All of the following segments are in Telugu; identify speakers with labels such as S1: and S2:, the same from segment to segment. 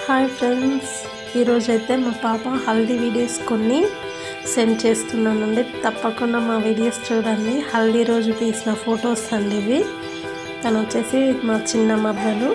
S1: హాయ్ ఫ్రెండ్స్ ఈరోజైతే మా పాప హల్దీ వీడియోస్ కొన్ని సెండ్ చేస్తున్నానండి తప్పకుండా మా వీడియోస్ చూడండి హల్దీ రోజు తీసిన ఫొటోస్ అండి ఇవి తను వచ్చేసి మా చిన్న మద్దలు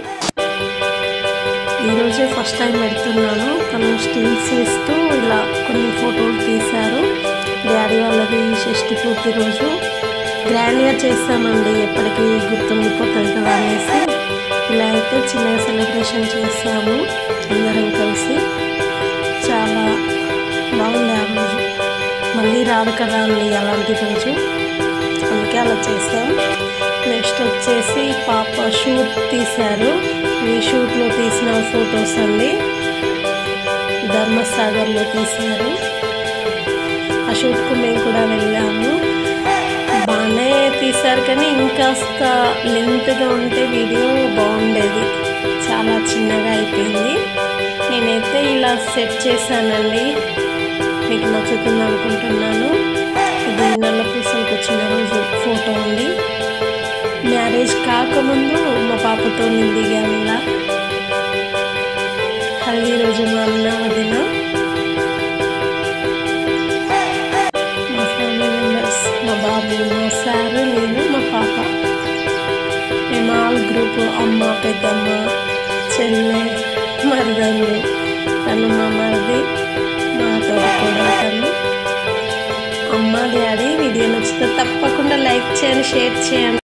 S1: ఈరోజే ఫస్ట్ టైం పెడుతున్నాను తను స్టిల్స్ ఇస్తూ ఇలా కొన్ని ఫోటోలు తీశారు డాడీ వాళ్ళది షష్టి పూర్తి రోజు గ్రాండ్గా చేస్తామండి ఎప్పటికీ గుర్తుండిపోతుంది కదా అనేసి ఇలా అయితే చిన్నగా సెలబ్రేషన్ చేసాము అందరం కలిసి చాలా బాగుంది ఆ రోజు మళ్ళీ రాదు కదా అండి అలాంటి రోజు అందుకే అలా చేసాం నెక్స్ట్ వచ్చేసి పాప షూట్ తీశారు ఈ షూట్లో తీసిన ఫొటోస్ అండి ధర్మసాగర్లో తీశారు ఆ షూట్కు మేము కూడా వెళ్ళాము బాగానే తీశారు కానీ ఇంకాస్త లెంత్గా ఉంటే వీడియో బాగుండేది చాలా చిన్నగా అయిపోయింది నేనైతే ఇలా సెట్ చేశానండి మీకు నచ్చుతుంది అనుకుంటున్నాను ఇది నల్ల పూసలకు వచ్చిన రోజు ఫోటో ఉంది మ్యారేజ్ కాకముందు మా పాపతో నేను దిగాను ఇలా హల్దీ రోజు మా అన్న వదిన మా ఫ్యామిలీ మెంబర్స్ మా బాబు మా సారు నేను మా పాప మేము ఆల్ గ్రూప్ అమ్మ పెద్దమ్మ చెల్లె మరదలు తను మా మరిది మాతో కూడా తను అమ్మ డాడీ వీడియో నచ్చితే తప్పకుండా లైక్ చేయండి షేర్ చేయండి